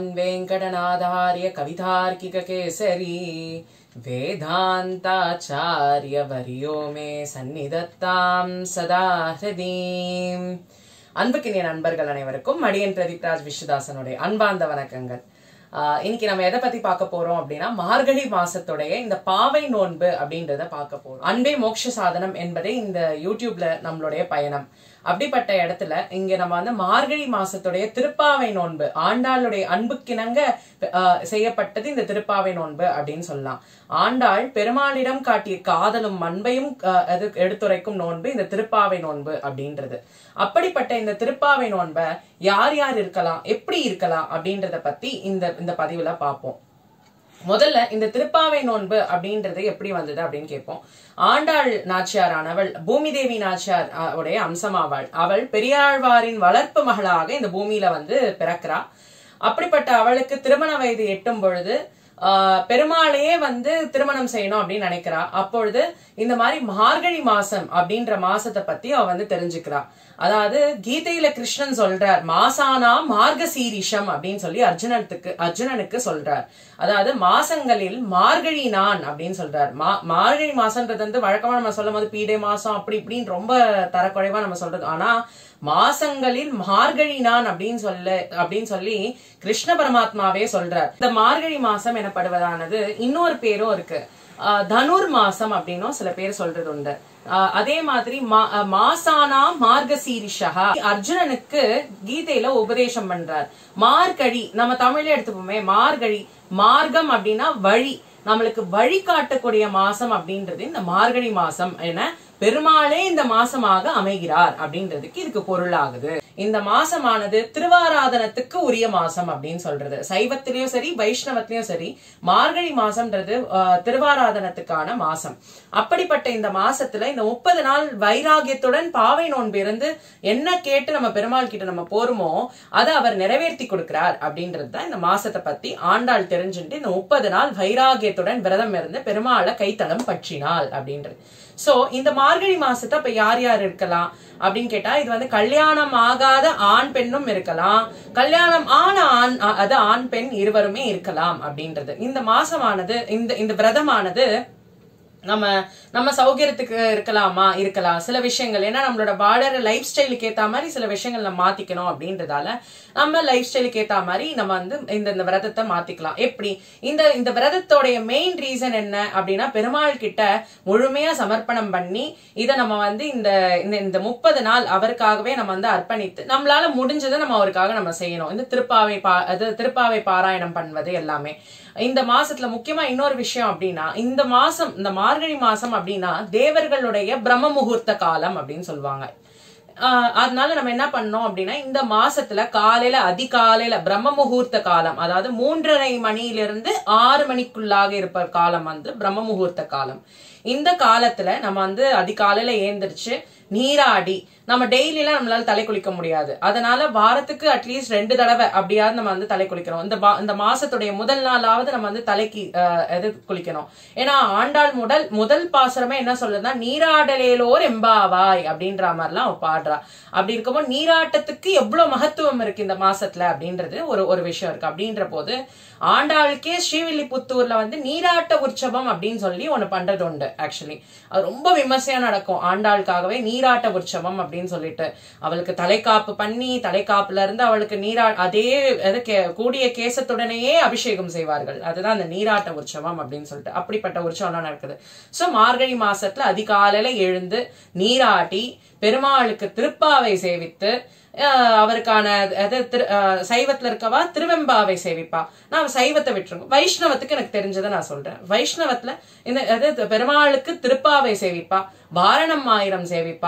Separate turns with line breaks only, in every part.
श्रीमान् वेङ्कटनाथार्य कवितार्किककेसरी वेदान्ताचार्यवर्यो मे सन्निधत्तां सदा ஹிருதீம் அன்புக்கினிய நண்பர்கள் அனைவருக்கும் மடியன் பிரதீப்ராஜ் விஸ்வதாசனுடைய அன்பார்ந்த வணக்கங்கள் ஆஹ் இன்னைக்கு நம்ம எதை பத்தி பார்க்க போறோம் அப்படின்னா மார்கழி மாசத்துடைய இந்த பாவை நோன்பு அப்படின்றத பார்க்க போறோம் அன்பே மோட்ச சாதனம் என்பதே இந்த யூடியூப்ல நம்மளுடைய பயணம் அப்படிப்பட்ட இடத்துல இங்க நம்ம வந்து மார்கழி மாசத்துடைய திருப்பாவை நோன்பு ஆண்டாளுடைய அன்புக்கிணங்க ஆஹ், செய்யப்பட்டது இந்த திருப்பாவை நோன்பு அப்படின்னு சொல்லலாம் ஆண்டாள் பெருமாளிடம் காட்டிய காதலும் அன்பையும் ஆஹ், அது எடுத்துரைக்கும் நோன்பு இந்த திருப்பாவை நோன்பு அப்படின்றது அப்படிப்பட்ட இந்த திருப்பாவை நோன்பை யார் யார் இருக்கலாம் எப்படி இருக்கலாம் அப்படின்றத பத்தி இந்த இந்த பதிவுல பார்ப்போம் முதல்ல இந்த திருப்பாவை நோன்பு அப்படின்றது எப்படி வந்தது அப்படின்னு கேட்போம் ஆண்டாள் நாச்சியாரானவள் பூமி தேவி நாச்சியார் அஹ், உடைய அம்சமாவாள் அவள் பெரியாழ்வாரின் வளர்ப்பு மகளாக இந்த பூமியில வந்து பிறக்கிறா அப்படிப்பட்ட அவளுக்கு திருமண வயது எட்டும் பொழுது ஆஹ், பெருமாளையே வந்து திருமணம் செய்யணும் அப்படின்னு நினைக்கிறா அப்பொழுது இந்த மாதிரி மார்கழி மாசம் அப்படின்ற மாசத்தை பத்தி அவ வந்து தெரிஞ்சுக்கிறா அதாவது கீதையில கிருஷ்ணன் சொல்றார் மாசானா மார்கசீரிஷம் அப்படின்னு சொல்லி அர்ஜுனத்துக்கு அர்ஜுனனுக்கு சொல்றார் அதாவது மாசங்களில் மார்கழி நான் அப்படின்னு சொல்றார் மா மார்கழி மாசம்ன்றது வந்து வழக்கமா நம்ம சொல்லும் போது பீடை மாசம் அப்படி இப்படின்னு ரொம்ப தரக்குறைவா நம்ம சொல்றது ஆனா மாசங்களில் மார்கழி நான் அப்படின்னு சொல்ல அப்படின்னு சொல்லி கிருஷ்ண பரமாத்மாவே சொல்றார் இந்த மார்கழி மாசம் எனப்படுவதானது இன்னொரு பேரும் இருக்கு ஆஹ் தனுர் மாசம் அப்படின்னும் சில பேர் சொல்றது உண்டு ஆஹ் அதே மாதிரி மா- ஆஹ் மாசானா மார்கசீரிஷா அர்ஜுனனுக்கு கீதையில உபதேசம் பண்றார் மார்கழி நம்ம தமிழ்ல எடுத்துப்போமே மார்கழி மார்க்கம் அப்படின்னா வழி நம்மளுக்கு வழி காட்டக்கூடிய மாசம் அப்படின்றது இந்த மார்கழி மாசம் என பெருமாளே இந்த மாசமாக அமைகிறார் அப்படின்றதுக்கு இதுக்கு பொருளாகுது இந்த மாசமானது திருவாராதனத்துக்கு உரிய மாசம் அப்படின்னு சொல்றது சைவத்திலயும் சரி வைஷ்ணவத்திலயும் சரி மார்கழி மாசம்ன்றது ஆஹ், திருவாராதனத்துக்கான மாசம் அப்படிப்பட்ட இந்த மாசத்துல இந்த முப்பது நாள் வைராகியத்துடன் பாவை நோன்பு இருந்து என்ன கேட்டு நம்ம பெருமாள் கிட்ட நம்ம போருமோ அதை அவர் நிறைவேற்றி கொடுக்கிறார் அப்படின்றது தான் இந்த மாசத்தை பத்தி ஆண்டாள் தெரிஞ்சுட்டு இந்த முப்பது நாள் வைராகியத்துடன் விரதம் இருந்து பெருமாளை கைத்தளம் பற்றினாள் அப்படின்றது சோ இந்த மார்கழி மாசத்தை அப்ப யார் யார் இருக்கலாம் அப்படின்னு கேட்டா இது வந்து கல்யாணம் ஆகாத ஆண் பெண்ணும் இருக்கலாம் கல்யாணம் ஆன ஆண் அ- அது ஆண் பெண் இருவருமே இருக்கலாம் அப்படின்றது இந்த மாசமானது இந்த இந்த விரதமானது நம்ம நம்ம சௌகரியத்துக்கு இருக்கலாமா இருக்கலாம் சில விஷயங்கள் ஏன்னா நம்மளோட வாழற லைஃப் ஸ்டைலுக்கு ஏத்த மாதிரி சில விஷயங்கள் நம்ம மாத்திக்கணும் அப்படின்றதால நம்ம லைஃப் ஸ்டைலுக்கு ஏத்த மாதிரி நம்ம வந்து இந்த இந்த விரதத்தை மாத்திக்கலாம் எப்படி இந்த இந்த விரதத்தோடைய மெயின் ரீசன் என்ன அப்படின்னா பெருமாள் கிட்ட முழுமையா சமர்ப்பணம் பண்ணி இதை நம்ம வந்து இந்த இந்த இந்த முப்பது நாள் அவருக்காகவே நம்ம வந்து அர்ப்பணித்து நம்மளால முடிஞ்சதை நம்ம அவருக்காக நம்ம செய்யணும் இந்த திருப்பாவை பா அது திருப்பாவை பாராயணம் பண்ணுவது எல்லாமே இந்த மாசத்துல முக்கியமா இன்னொரு விஷயம் அப்படின்னா இந்த மாசம் இந்த மார்கழி மாசம் அப்படின்னா தேவர்களுடைய பிரம்ம முகூர்த்த காலம் அப்படின்னு சொல்லுவாங்க ஆஹ் அதனால நம்ம என்ன பண்ணோம் அப்படின்னா இந்த மாசத்துல காலையில அதிகாலையில பிரம்ம முகூர்த்த காலம் அதாவது மூன்றரை மணியிலிருந்து ஆறு மணிக்குள்ளாக இருப்ப காலம் வந்து பிரம்ம முகூர்த்த காலம் இந்த காலத்துல நம்ம வந்து அதிகாலையில ஏந்திரிச்சு நீராடி நம்ம டெய்லிலாம் நம்மளால தலை குளிக்க முடியாது அதனால வாரத்துக்கு அட்லீஸ்ட் ரெண்டு தடவை அப்படியாவது நம்ம வந்து தலை குளிக்கணும் இந்த பா- இந்த மாசத்துடைய முதல் நாளாவது நம்ம வந்து தலைக்கு ஆஹ், எது குளிக்கணும் ஏன்னா ஆண்டாள் முதல் முதல் பாசுரமே என்ன சொல்லுதுன்னா நீராடலேலோர் எம்பாவாய் அப்படின்ற மாதிரிலாம் அவ பாடுறா அப்படி இருக்கும்போது நீராட்டத்துக்கு எவ்வளவு மகத்துவம் இருக்கு இந்த மாசத்துல அப்படின்றது ஒரு ஒரு விஷயம் இருக்கு அப்படின்ற போது ஆண்டாளுக்கே ஸ்ரீவில்லிபுத்தூர்ல வந்து நீராட்ட உற்சவம் அப்படின்னு சொல்லி ஒண்ணு பண்றது உண்டு ஆக்சுவலி அது ரொம்ப விமர்சையா நடக்கும் ஆண்டாளுக்காகவே நீராட்ட உற்சவம் அப்படின்னு சொல்லிட்டு அவளுக்கு தலைக்காப்பு பண்ணி தலைக்காப்புல இருந்து அவளுக்கு நீரா அதே அது கே- கூடிய கேசத்துடனேயே அபிஷேகம் செய்வார்கள் அதுதான் அந்த நீராட்ட உற்சவம் அப்படின்னு சொல்லிட்டு அப்படிப்பட்ட உற்சவம்லாம் நடக்குது சோ மார்கழி மாசத்துல அதிகாலையில எழுந்து நீராட்டி பெருமாளுக்கு திருப்பாவை சேவித்து ஆஹ் அவருக்கான அது திரு ஆஹ் சைவத்துல இருக்கவா திருவெம்பாவை சேவிப்பா நான் சைவத்தை விட்டுருங்க வைஷ்ணவத்துக்கு எனக்கு தெரிஞ்சதை நான் சொல்றேன் வைஷ்ணவத்துல இந்த அது பெருமாளுக்கு திருப்பாவை சேவிப்பா வாரணம் ஆயிரம் சேவிப்பா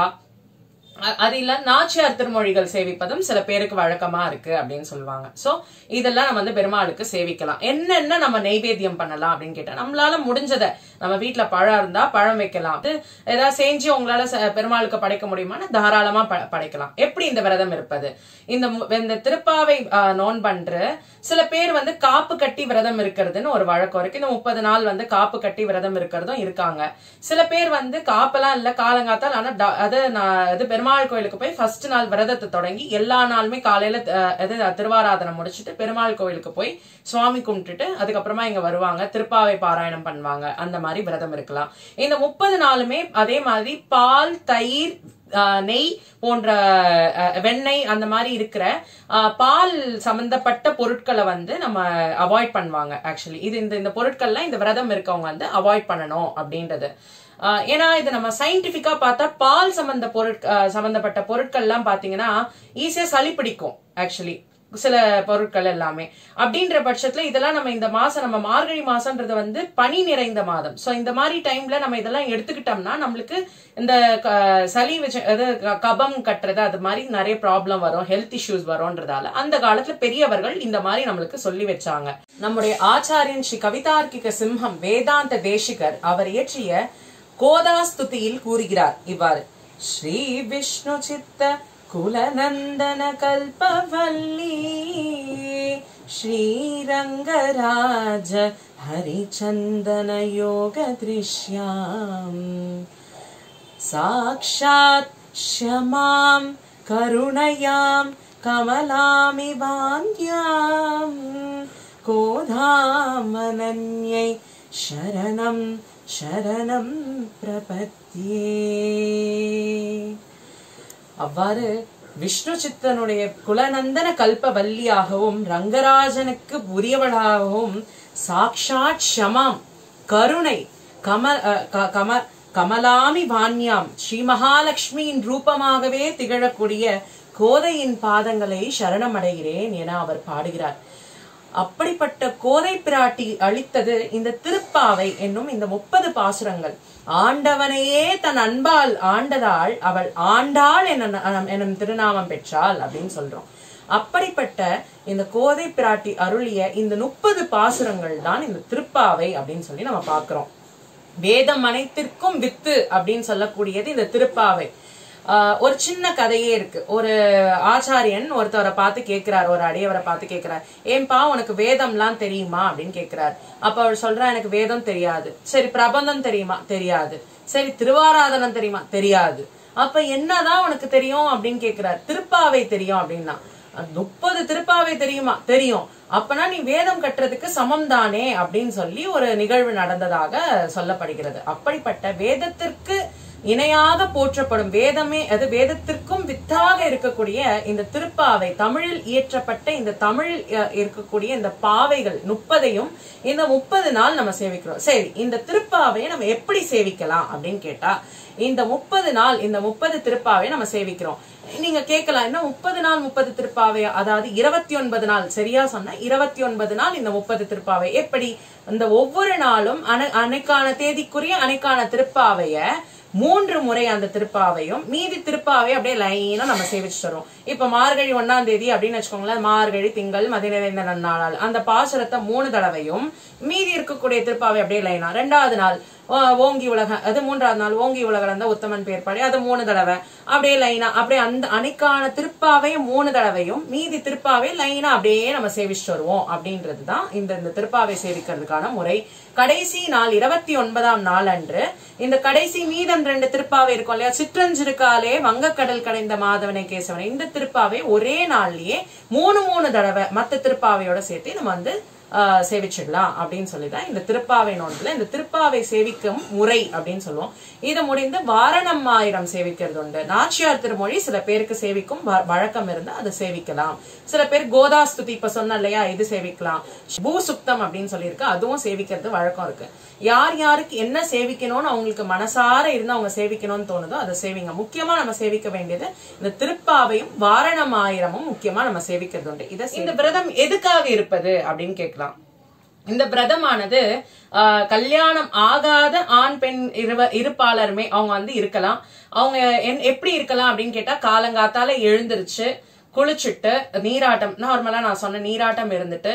அ- அது இல்ல நாச்சியார் திருமொழிகள் சேவிப்பதும் சில பேருக்கு வழக்கமா இருக்கு அப்படின்னு சொல்லுவாங்க சோ இதெல்லாம் நம்ம வந்து பெருமாளுக்கு சேவிக்கலாம் என்னென்ன நம்ம நெய்வேத்தியம் பண்ணலாம் அப்படின்னு கேட்டா நம்மளால முடிஞ்சதை நம்ம வீட்ல பழம் இருந்தா பழம் வைக்கலாம் அது ஏதாவது செஞ்சு உங்களால ச- பெருமாளுக்கு படைக்க முடியுமான்னு தாராளமா ப- படைக்கலாம் எப்படி இந்த விரதம் இருப்பது இந்த மு- இந்த திருப்பாவை ஆஹ், நோன்பன்று சில பேர் வந்து காப்பு கட்டி விரதம் இருக்கிறதுன்னு ஒரு வழக்கம் இருக்கு இந்த முப்பது நாள் வந்து காப்பு கட்டி விரதம் இருக்கிறதும் இருக்காங்க சில பேர் வந்து காப்பெல்லாம் இல்ல காலங்காத்தால் ஆனா ட- அது நான் இது பெருமாள் பெருமாள் கோயிலுக்கு போய் ஃபர்ஸ்ட் நாள் விரதத்தை தொடங்கி எல்லா நாளுமே காலையில அஹ், அது திருவாராதனை முடிச்சுட்டு பெருமாள் கோயிலுக்கு போய் சுவாமி கும்பிட்டுட்டு அதுக்கப்புறமா இங்க வருவாங்க திருப்பாவை பாராயணம் பண்ணுவாங்க அந்த மாதிரி விரதம் இருக்கலாம் இந்த முப்பது நாளுமே அதே மாதிரி பால் தயிர் ஆஹ் நெய் போன்ற ஆஹ் வெண்ணெய் அந்த மாதிரி இருக்கிற ஆஹ் பால் சம்பந்தப்பட்ட பொருட்களை வந்து நம்ம அவாய்ட் பண்ணுவாங்க ஆக்சுவலி இது இந்த இந்த பொருட்கள்லாம் இந்த விரதம் இருக்கவங்க வந்து அவாய்ட் பண்ணணும் அப்படின்றது ஆஹ் ஏன்னா இது நம்ம சயின்டிபிக்கா பார்த்தா பால் சம்பந்த பொருட் ஆஹ் சம்பந்தப்பட்ட பொருட்கள்லாம் பாத்தீங்கன்னா ஈஸியா சளி பிடிக்கும் ஆக்சுவலி சில பொருட்கள் எல்லாமே அப்படின்ற பட்சத்துல இதெல்லாம் நம்ம இந்த மாசம் நம்ம மார்கழி மாசம்ன்றது வந்து பனி நிறைந்த மாதம் சோ இந்த மாதிரி டைம்ல நம்ம இதெல்லாம் எடுத்துக்கிட்டோம்னா நம்மளுக்கு இந்த க- சளி வச்சு அது க- கபம் கட்டுறது அது மாதிரி நிறைய ப்ராப்ளம் வரும் ஹெல்த் இஷ்யூஸ் வரும்ன்றதால அந்த காலத்துல பெரியவர்கள் இந்த மாதிரி நம்மளுக்கு சொல்லி வச்சாங்க நம்முடைய ஆச்சாரியன் ஸ்ரீ கவிதார்க்கிக சிம்ஹம் வேதாந்த தேசிகர் அவர் இயற்றிய கோதாஸ்துதியில் கூறுகிறார் இவ்வாறு ஸ்ரீ விஷ்ணு சித்த குலநந்தன கல்பவல்லி ஸ்ரீரங்கராஜ ஹரிச்சந்தன யோக திருஷ்யாம் சாக்ஷாத் ஷமாம் கருணையாம் கமலாமிவான்யாம் கோதாமனன்யை சரணம் சரணம் பிரபத்யே அவ்வாறு விஷ்ணு சித்தனுடைய குலநந்தன கல்பவல்லியாகவும் ரங்கராஜனுக்கு உரியவளாகவும் சாக்ஷாத் ஷமாம் கருணை கம அஹ், க- கம கமலாமி வான்யாம் ஸ்ரீ மகாலட்சுமியின் ரூபமாகவே திகழக்கூடிய கோதையின் பாதங்களை சரணமடைகிறேன் என அவர் பாடுகிறார் அப்படிப்பட்ட கோதை பிராட்டி அளித்தது இந்த திருப்பாவை என்னும் இந்த முப்பது பாசுரங்கள் ஆண்டவனையே தன் அன்பால் ஆண்டதால் அவள் ஆண்டாள் என எனும் திருநாமம் பெற்றாள் அப்படின்னு சொல்றோம் அப்படிப்பட்ட இந்த கோதை பிராட்டி அருளிய இந்த முப்பது பாசுரங்கள் தான் இந்த திருப்பாவை அப்படின்னு சொல்லி நம்ம பார்க்கிறோம் வேதம் அனைத்திற்கும் வித்து அப்படின்னு சொல்லக்கூடியது இந்த திருப்பாவை ஆஹ் ஒரு சின்ன கதையே இருக்கு ஒரு ஆச்சாரியன் ஒருத்தவரை பார்த்து கேட்கிறார் ஒரு அடியவரை பார்த்து கேட்கிறார் ஏன்பா உனக்கு வேதம்லாம் தெரியுமா அப்படின்னு கேட்கிறார் அப்ப அவர் சொல்றா எனக்கு வேதம் தெரியாது சரி பிரபந்தம் தெரியுமா தெரியாது சரி திருவாராதனம் தெரியுமா தெரியாது அப்ப என்னதான் உனக்கு தெரியும் அப்படின்னு கேட்கிறார் திருப்பாவை தெரியும் அப்படின்னா முப்பது திருப்பாவை தெரியுமா தெரியும் அப்பனா நீ வேதம் கட்டுறதுக்கு சமம் தானே அப்படின்னு சொல்லி ஒரு நிகழ்வு நடந்ததாக சொல்லப்படுகிறது அப்படிப்பட்ட வேதத்திற்கு இணையாக போற்றப்படும் வேதமே அது வேதத்திற்கும் வித்தாக இருக்கக்கூடிய இந்த திருப்பாவை தமிழில் இயற்றப்பட்ட இந்த தமிழில் அஹ், இருக்கக்கூடிய இந்த பாவைகள் முப்பதையும் இந்த முப்பது நாள் நம்ம சேவிக்கிறோம் சரி இந்த திருப்பாவையை நம்ம எப்படி சேவிக்கலாம் அப்படின்னு கேட்டா இந்த முப்பது நாள் இந்த முப்பது திருப்பாவை நம்ம சேவிக்கிறோம் நீங்க கேட்கலாம் என்ன முப்பது நாள் முப்பது திருப்பாவை அதாவது இருபத்தி ஒன்பது நாள் சரியா சொன்ன இருபத்தி ஒன்பது நாள் இந்த முப்பது திருப்பாவை எப்படி இந்த ஒவ்வொரு நாளும் அன- அன்னைக்கான தேதிக்குரிய அன்னைக்கான திருப்பாவைய மூன்று முறை அந்த திருப்பாவையும் மீதி திருப்பாவை அப்படியே லைனா நம்ம சேவிச்சுட்டு வரோம் இப்ப மார்கழி ஒண்ணாம் தேதி அப்படின்னு வச்சுக்கோங்களேன் மார்கழி திங்கள் மதி நிறைந்த நன்னாளால் அந்த பாசுரத்தை மூணு தடவையும் மீதி இருக்கக்கூடிய திருப்பாவை அப்படியே லைனா ரெண்டாவது நாள் ஓ- ஓங்கி உலக அது மூன்றாவது நாள் ஓங்கி உலகளந்த உத்தமன் பேர் பாடி அது மூணு தடவை அப்படியே லைனா அப்படியே அந்த அன்னைக்கான திருப்பாவை மூணு தடவையும் மீதி திருப்பாவை லைனா அப்படியே நம்ம சேவிச்சுட்டு வருவோம் அப்படின்றதுதான் இந்த இந்த திருப்பாவை சேவிக்கிறதுக்கான முறை கடைசி நாள் இருபத்தி ஒன்பதாம் நாள் அன்று இந்த கடைசி மீதம் ரெண்டு திருப்பாவை இருக்கும் இல்லையா சிற்றஞ்சிருக்காலே வங்கக்கடல் கடைந்த மாதவனை கேசவனை இந்த திருப்பாவை ஒரே நாள்லயே மூணு மூணு தடவை மத்த திருப்பாவையோட சேர்த்து நம்ம வந்து ஆஹ் சேவிச்சிடலாம் அப்படின்னு சொல்லிதான் இந்த திருப்பாவை நோன்புல இந்த திருப்பாவை சேவிக்கும் முறை அப்படின்னு சொல்லுவோம் இது முடிந்து வாரணம் ஆயிரம் சேவிக்கிறது உண்டு நாச்சியார் திருமொழி சில பேருக்கு சேவிக்கும் வ- வழக்கம் இருந்தா அதை சேவிக்கலாம் சில பேர் கோதாஸ்துதி இப்ப சொன்ன இல்லையா இது சேவிக்கலாம் பூசுக்தம் அப்படின்னு சொல்லியிருக்கு அதுவும் சேவிக்கிறது வழக்கம் இருக்கு யார் யாருக்கு என்ன சேவிக்கணும்னு அவங்களுக்கு மனசார இருந்து அவங்க சேவிக்கணும்னு தோணுதோ அதை சேவிங்க முக்கியமா நம்ம சேவிக்க வேண்டியது இந்த திருப்பாவையும் வாரணம் ஆயிரமும் முக்கியமா நம்ம சேவிக்கிறது உண்டு இதை இந்த விரதம் எதுக்காக இருப்பது அப்படின்னு கேட்கலாம் இந்த விரதமானது ஆஹ், கல்யாணம் ஆகாத ஆண் பெண் இருவ இருப்பாளருமே அவங்க வந்து இருக்கலாம் அவங்க என்- எப்படி இருக்கலாம் அப்படின்னு கேட்டா காலங்காத்தால எழுந்திருச்சு குளிச்சுட்டு நீராட்டம் நார்மலா நான் சொன்ன நீராட்டம் இருந்துட்டு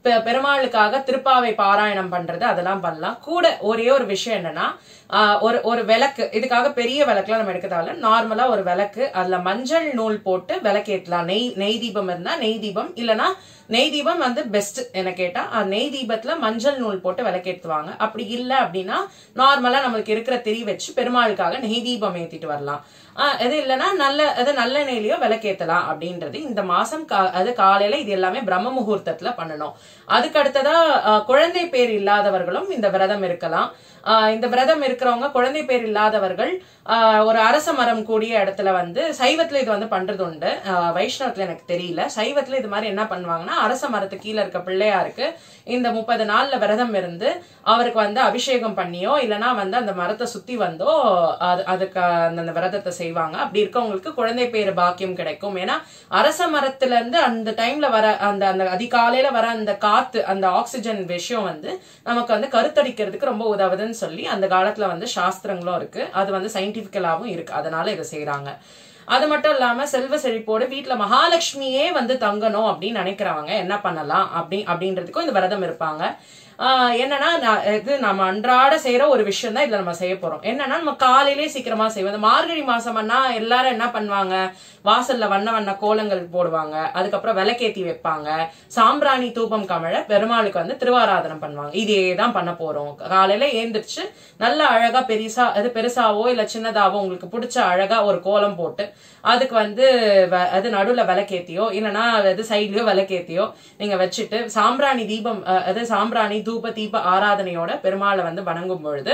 பெ- பெருமாளுக்காக திருப்பாவை பாராயணம் பண்றது அதெல்லாம் பண்ணலாம் கூட ஒரே ஒரு விஷயம் என்னன்னா ஆஹ், ஒரு ஒரு விளக்கு இதுக்காக பெரிய விளக்குலாம் நம்ம எடுக்க தேவையில்ல நார்மலா ஒரு விளக்கு அதுல மஞ்சள் நூல் போட்டு விளக்கேற்றலாம் நெய் நெய் தீபம் இருந்தா நெய் தீபம் இல்லனா நெய் தீபம் வந்து பெஸ்ட் என்ன கேட்டா அந்த நெய் தீபத்துல மஞ்சள் நூல் போட்டு விளக்கேற்றுவாங்க அப்படி இல்ல அப்படின்னா நார்மலா நம்மளுக்கு இருக்கிற திரி வச்சு பெருமாளுக்காக நெய் தீபம் ஏத்திட்டு வரலாம் ஆஹ் இது இல்லைன்னா நல்ல அது நல்ல நெய்லயோ விளக்கேத்தலாம் அப்படின்றது இந்த மாசம் கா- அது காலையில இது எல்லாமே பிரம்ம முகூர்த்தத்துல பண்ணணும் அதுக்கு அடுத்ததா ஆஹ், குழந்தை பேர் இல்லாதவர்களும் இந்த விரதம் இருக்கலாம் ஆஹ், இந்த விரதம் இருக்கிறவங்க குழந்தை பேர் இல்லாதவர்கள் ஆஹ், ஒரு அரச மரம் கூடிய இடத்துல வந்து சைவத்துல இது வந்து பண்றது உண்டு ஆஹ், வைஷ்ணவத்துல எனக்கு தெரியல சைவத்துல இது மாதிரி என்ன பண்ணுவாங்கன்னா அரச மரத்து கீழே இருக்க பிள்ளையாருக்கு இந்த முப்பது நாள்ல விரதம் இருந்து அவருக்கு வந்து அபிஷேகம் பண்ணியோ இல்லனா வந்து அந்த மரத்தை சுத்தி வந்தோ அது அதுக்கு அந்த அந்த விரதத்தை செய்வாங்க அப்படி இருக்கவங்களுக்கு குழந்தை பேரு பாக்கியம் கிடைக்கும் ஏன்னா அரச மரத்துல இருந்து அந்த டைம்ல வர அந்த அந்த அதிகாலையில வர அந்த காத்து அந்த ஆக்சிஜன் விஷயம் வந்து நமக்கு வந்து கருத்தடிக்கிறதுக்கு ரொம்ப உதவுதுன்னு சொல்லி அந்த காலத்துல வந்து சாஸ்திரங்களும் இருக்கு அது வந்து சயின்டிபிக்கலாவும் இருக்கு அதனால இதை செய்றாங்க அது மட்டும் இல்லாம செல்வ செழிப்போடு வீட்டுல மகாலட்சுமியே வந்து தங்கணும் அப்படின்னு நினைக்கிறவங்க என்ன பண்ணலாம் அப்படி அப்படின்றதுக்கும் இந்த விரதம் இருப்பாங்க ஆஹ் என்னன்னா நான் இது நம்ம அன்றாட செய்யற ஒரு விஷயம் தான் இதுல நம்ம செய்ய போறோம் என்னன்னா நம்ம காலையிலேயே சீக்கிரமா செய்வோம் இந்த மார்கழி மாசம்னா எல்லாரும் என்ன பண்ணுவாங்க வாசல்ல வண்ண வண்ண கோலங்கள் போடுவாங்க அதுக்கப்புறம் விளக்கேத்தி வைப்பாங்க சாம்பிராணி தூபம் கமழ பெருமாளுக்கு வந்து திருவாராதனம் பண்ணுவாங்க இதே தான் பண்ண போறோம் காலையில ஏந்திரிச்சு நல்ல அழகா பெருசா அது பெருசாவோ இல்ல சின்னதாவோ உங்களுக்கு பிடிச்ச அழகா ஒரு கோலம் போட்டு அதுக்கு வந்து வ- அது நடுவுல விளக்கேத்தியோ இல்லைன்னா அது சைட்லயோ விளக்கேத்தியோ நீங்க வச்சுட்டு சாம்பிராணி தீபம் அஹ், அது சாம்பிராணி தூப தீப ஆராதனையோட பெருமாளை வந்து வணங்கும் பொழுது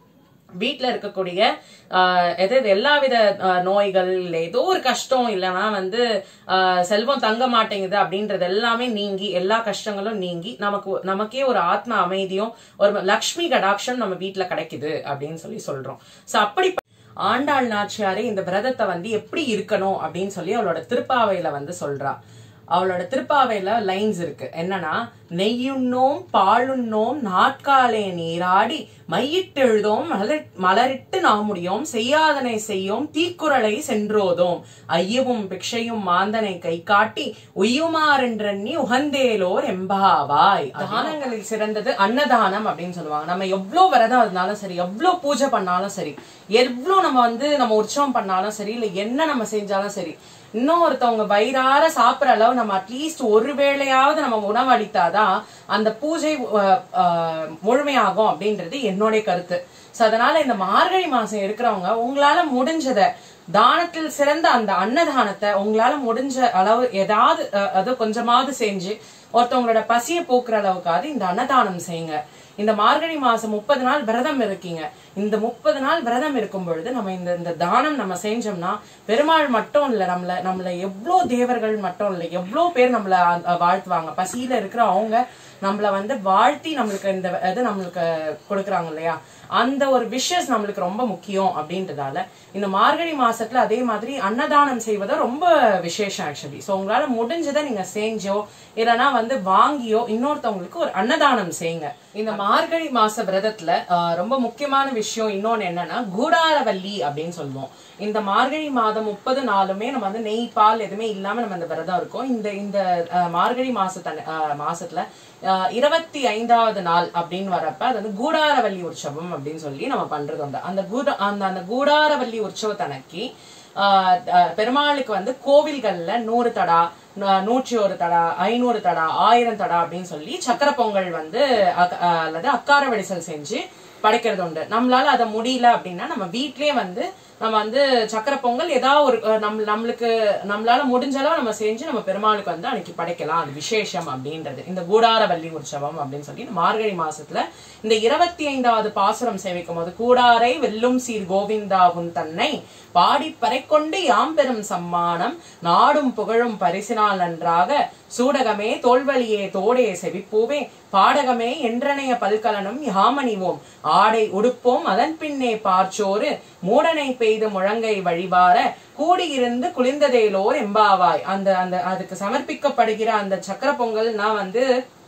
வீட்ல இருக்கக்கூடிய ஆஹ், எது எது எல்லாவித ஆஹ், நோய்கள் இல்லை ஏதோ ஒரு கஷ்டம் இல்லைன்னா வந்து ஆஹ், செல்வம் தங்க மாட்டேங்குது அப்படின்றது எல்லாமே நீங்கி எல்லா கஷ்டங்களும் நீங்கி நமக்கு நமக்கே ஒரு ஆத்ம அமைதியும் ஒரு லக்ஷ்மி கடாட்சம் நம்ம வீட்ல கிடைக்குது அப்படின்னு சொல்லி சொல்றோம் சோ அப்படி ஆண்டாள் நாச்சியாரே இந்த விரதத்தை வந்து எப்படி இருக்கணும் அப்படின்னு சொல்லி அவளோட திருப்பாவையில வந்து சொல்றா அவளோட திருப்பாவையில லைன்ஸ் இருக்கு என்னன்னா நெய்யுண்ணோம் பாலுண்ணோம் நாட்காலே நீராடி மையிட்டெழுதோம் மலர் மலரிட்டு நாமுடியோம் செய்யாதனை செய்யோம் தீக்குறளை சென்றோதோம் ஐயவும் பிக்ஷையும் மாந்தனை கை காட்டி உய்யுமாறென்றி உகந்தேலோர் எம்பாவாய் தானங்களில் சிறந்தது அன்னதானம் அப்படின்னு சொல்லுவாங்க நம்ம எவ்வளவு விரதம் இருந்தாலும் சரி எவ்வளவு பூஜை பண்ணாலும் சரி எவ்வளவு நம்ம வந்து நம்ம உற்சவம் பண்ணாலும் சரி இல்ல என்ன நம்ம செஞ்சாலும் சரி இன்னும் ஒருத்தவங்க வயிறார சாப்பிடுற அளவு நம்ம அட்லீஸ்ட் ஒரு வேளையாவது நம்ம உணவளித்தாதான் அந்த பூஜை அஹ், அஹ், முழுமையாகும் அப்படின்றது என்னுடைய கருத்து சோ அதனால இந்த மார்கழி மாசம் இருக்கிறவங்க உங்களால முடிஞ்சத தானத்தில் சிறந்த அந்த அன்னதானத்தை உங்களால முடிஞ்ச அளவு ஏதாவது அஹ், அது கொஞ்சமாவது செஞ்சு ஒருத்தவங்களோட பசியை போக்குற அளவுக்காவது இந்த அன்னதானம் செய்யுங்க இந்த மார்கழி மாசம் முப்பது நாள் விரதம் இருக்கீங்க இந்த முப்பது நாள் விரதம் இருக்கும் பொழுது நம்ம இந்த இந்த தானம் நம்ம செஞ்சோம்னா பெருமாள் மட்டும் இல்ல நம்மள நம்மள எவ்வளோ தேவர்கள் மட்டும் இல்ல எவ்வளோ பேர் நம்மள அஹ், வாழ்த்துவாங்க பசியில இருக்கிற அவங்க நம்மள வந்து வாழ்த்தி நம்மளுக்கு இந்த இது நம்மளுக்கு கொடுக்குறாங்க இல்லையா அந்த ஒரு விஷஸ் நம்மளுக்கு ரொம்ப முக்கியம் அப்படின்றதால இந்த மார்கழி மாசத்துல அதே மாதிரி அன்னதானம் செய்வதை ரொம்ப விசேஷம் ஆக்சுவலி சோ உங்களால முடிஞ்சதை நீங்க செஞ்சோ இல்லைன்னா வந்து வாங்கியோ இன்னொருத்தவங்களுக்கு ஒரு அன்னதானம் செய்யுங்க இந்த மார்கழி மாச விரதத்துல ஆஹ், ரொம்ப முக்கியமான விஷயம் இன்னொன்னு என்னன்னா கூடாரவல்லி அப்படின்னு சொல்லுவோம் இந்த மார்கழி மாதம் முப்பது நாளுமே நம்ம வந்து நெய் பால் எதுவுமே இல்லாம நம்ம இந்த விரதம் இருக்கோம் இந்த இந்த ஆஹ், மார்கழி மாசத்த மாசத்துல ஆஹ், இருபத்தி ஐந்தாவது நாள் அப்படின்னு வரப்ப அது வந்து கூடாரவல்லி உற்சவம் அப்படின்னு சொல்லி நம்ம பண்றது உண்டு அந்த கூட அந்த அந்த கூடாரவல்லி உற்சவத்தன்னைக்கு ஆஹ் அஹ் பெருமாளுக்கு வந்து கோவில்கள்ல நூறு தடா நூ- நூற்றி ஒரு தடா ஐநூறு தடா ஆயிரம் தடா அப்படின்னு சொல்லி சக்கர பொங்கல் வந்து அக- அஹ் அல்லது அக்கார வெடிசல் செஞ்சு படைக்கிறது உண்டு நம்மளால அதை முடியல அப்படின்னா நம்ம வீட்லயே வந்து நம்ம வந்து சக்கரை பொங்கல் ஏதாவது ஒரு அஹ், நம்ம நம்மளுக்கு நம்மளால முடிஞ்ச அளவு நம்ம செஞ்சு நம்ம பெருமாளுக்கு வந்து அன்னைக்கு படைக்கலாம் அது விசேஷம் அப்படின்றது இந்த கூடாரவல்லி உற்சவம் அப்படின்னு சொல்லி இந்த மார்கழி மாசத்துல இந்த இருபத்தி ஐந்தாவது பாசுரம் சேவிக்கும் போது கூடாரை வெல்லும் சீர் கோவிந்தாவும் தன்னை பாடி பறைக்கொண்டு யாம் பெறும் சம்மானம் நாடும் புகழும் பரிசினால் நன்றாக சூடகமே தோல்வழியே தோடே செவிப்பூவே பாடகமே என்றனைய பல்கலனும் யாமணிவோம் ஆடை உடுப்போம் அதன் பின்னே பார்ச்சோறு மூடனை பெய்து முழங்கை வழிபார கூடியிருந்து குளிர்ந்ததேலோர் எம்பாவாய் அந்த அந்த அதுக்கு சமர்ப்பிக்கப்படுகிற அந்த சக்கர பொங்கல்னா வந்து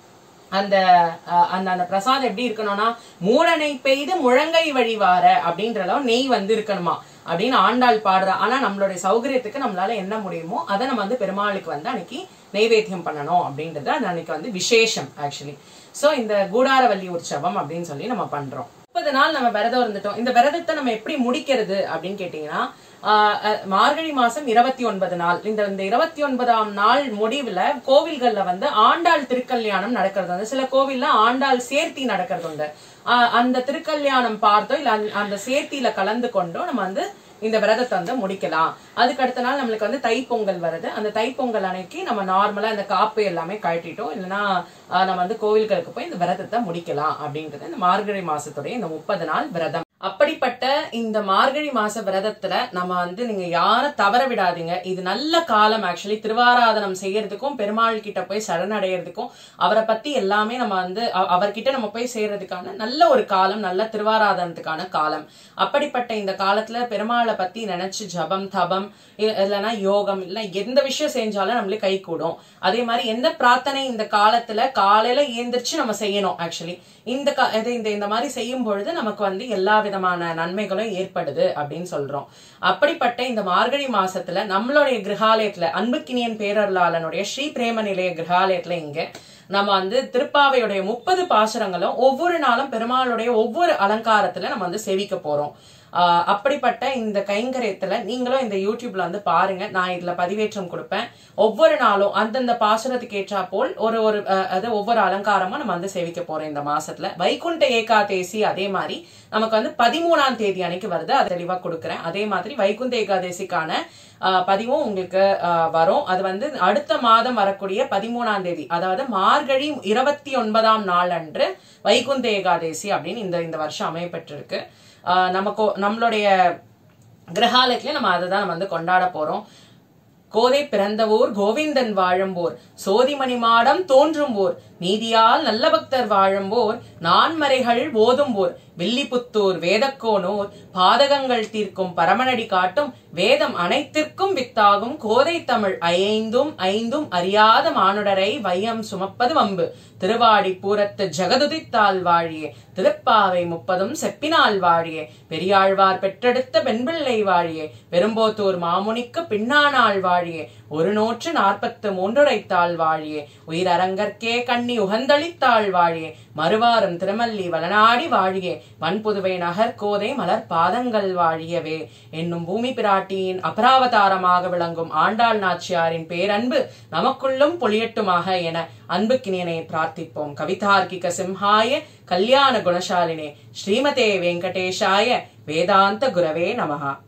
அந்த அஹ், அந்த அந்த பிரசாதம் எப்படி இருக்கணும்னா மூடனை பெய்து முழங்கை வழிவார அப்படின்ற அளவு நெய் வந்து இருக்கணுமா அப்படின்னு ஆண்டாள் பாடுறா ஆனா நம்மளுடைய சௌகரியத்துக்கு நம்மளால என்ன முடியுமோ அதை நம்ம வந்து பெருமாளுக்கு வந்து அன்னைக்கு நெய்வேத்தியம் பண்ணணும் அப்படின்றது அது அன்னைக்கு வந்து விசேஷம் ஆக்சுவலி சோ இந்த கூடாரவல்லி உற்சவம் அப்படின்னு சொல்லி நம்ம பண்றோம் முப்பது நாள் நம்ம விரதம் இருந்துட்டோம் இந்த விரதத்தை நம்ம எப்படி முடிக்கிறது அப்படின்னு கேட்டீங்கன்னா ஆஹ் அஹ் மார்கழி மாசம் இருபத்தி ஒன்பது நாள் இந்த இந்த இருபத்தி ஒன்பதாம் நாள் முடிவுல கோவில்கள்ல வந்து ஆண்டாள் திருக்கல்யாணம் நடக்கிறது வந்து சில கோவில்ல ஆண்டாள் சேர்த்தி நடக்கிறது உண்டு ஆஹ் அந்த திருக்கல்யாணம் பார்த்தோ இல்ல அந்த- அந்த சேர்த்தியில கலந்து கொண்டோ நம்ம வந்து இந்த விரதத்தை வந்து முடிக்கலாம் அதுக்கு அடுத்த நாள் நம்மளுக்கு வந்து தைப்பொங்கல் வருது அந்த தைப்பொங்கல் அன்னைக்கு நம்ம நார்மலா இந்த காப்பு எல்லாமே கழட்டிட்டோம் இல்லைன்னா ஆஹ் நம்ம வந்து கோவில்களுக்கு போய் இந்த விரதத்தை முடிக்கலாம் அப்படின்றது இந்த மார்கழி மாசத்துடைய இந்த முப்பது நாள் விரதம் அப்படிப்பட்ட இந்த மார்கழி மாச விரதத்துல நம்ம வந்து நீங்க யாரும் தவற விடாதீங்க இது நல்ல காலம் ஆக்சுவலி திருவாராதனம் செய்யறதுக்கும் பெருமாள் கிட்ட போய் சரணடைகிறதுக்கும் அவரை பத்தி எல்லாமே நம்ம வந்து அவ- அவர்கிட்ட நம்ம போய் சேர்றதுக்கான நல்ல ஒரு காலம் நல்ல திருவாராதனத்துக்கான காலம் அப்படிப்பட்ட இந்த காலத்துல பெருமாளை பத்தி நினைச்சு ஜபம் தபம் இ- இல்லைன்னா யோகம் இல்ல எந்த விஷயம் செஞ்சாலும் நம்மளுக்கு கை கூடும் அதே மாதிரி எந்த பிரார்த்தனை இந்த காலத்துல காலையில ஏந்திரிச்சு நம்ம செய்யணும் ஆக்சுவலி இந்த கா- இது இந்த இந்த மாதிரி செய்யும் பொழுது நமக்கு வந்து எல்லா விதமான நன்மைகளும் ஏற்படுது அப்படின்னு சொல்றோம் அப்படிப்பட்ட இந்த மார்கழி மாசத்துல நம்மளுடைய கிரகாலயத்துல அன்புக்கினியன் பேரருளாளனுடைய ஸ்ரீ பிரேம நிலைய கிரகாலயத்துல இங்க நம்ம வந்து திருப்பாவையுடைய முப்பது பாசுரங்களும் ஒவ்வொரு நாளும் பெருமாளுடைய ஒவ்வொரு அலங்காரத்துல நம்ம வந்து சேவிக்க போறோம் ஆஹ் அப்படிப்பட்ட இந்த கைங்கரியத்துல நீங்களும் இந்த யூடியூப்ல வந்து பாருங்க நான் இதுல பதிவேற்றம் கொடுப்பேன் ஒவ்வொரு நாளும் அந்தந்த பாசுரத்துக்கு ஏற்றா போல் ஒரு ஒரு அஹ், அது ஒவ்வொரு அலங்காரமா நம்ம வந்து சேவிக்க போறோம் இந்த மாசத்துல வைகுண்ட ஏகாதேசி அதே மாதிரி நமக்கு வந்து பதிமூணாம் தேதி அன்னைக்கு வருது அது தெளிவா கொடுக்குறேன் அதே மாதிரி வைகுண்ட ஏகாதேசிக்கான ஆஹ், பதிவும் உங்களுக்கு ஆஹ், வரும் அது வந்து அடுத்த மாதம் வரக்கூடிய பதிமூணாம் தேதி அதாவது மார்கழி இருபத்தி ஒன்பதாம் நாள் அன்று வைகுந்த ஏகாதேசி அப்படின்னு இந்த இந்த வருஷம் அமையப்பட்டிருக்கு ஆஹ் நமக்கு நம்மளுடைய கிரகாலயத்திலே நம்ம அதை தான் நம்ம வந்து கொண்டாட போறோம் கோதை பிறந்த ஊர் கோவிந்தன் வாழும்போர் சோதிமணி மாடம் தோன்றும் ஊர் நீதியால் நல்ல பக்தர் வாழும்போர் நான்மறைகள் ஓதும்போர் வில்லிபுத்தூர் வேதக்கோனூர் பாதகங்கள் தீர்க்கும் பரமனடி காட்டும் வேதம் அனைத்திற்கும் வித்தாகும் கோதை தமிழ் ஐந்தும் ஐந்தும் அறியாத மானுடரை வையம் சுமப்பது வம்பு திருவாடி பூரத்து ஜெகதுதித்தால் வாழியே திருப்பாவை முப்பதும் செப்பினால் வாழியே பெரியாழ்வார் பெற்றெடுத்த பெண்பிள்ளை வாழியே பெரும்போத்தூர் மாமுனிக்கு பின்னானாள் வாழியே ஒரு நூற்று நாற்பத்து மூன்றுரைத்தாள் வாழியே உயிரரங்கற்கே கண்ணி உகந்தளித்தாள் வாழியே மறுவாரும் திருமல்லி வளநாடி வாழியே வன்புதுவை நகர் கோதை மலர் பாதங்கள் வாழியவே என்னும் பூமி பிராட்டியின் அபராவதாரமாக விளங்கும் ஆண்டாள் நாச்சியாரின் பேரன்பு நமக்குள்ளும் பொழியட்டுமாக என அன்புக்கினியனை பிரார்த்திப்போம் கவிதார்க்கிக சிம்ஹாய கல்யாண குணசாலினே ஸ்ரீமதே வெங்கடேஷாய வேதாந்த குரவே நமஹா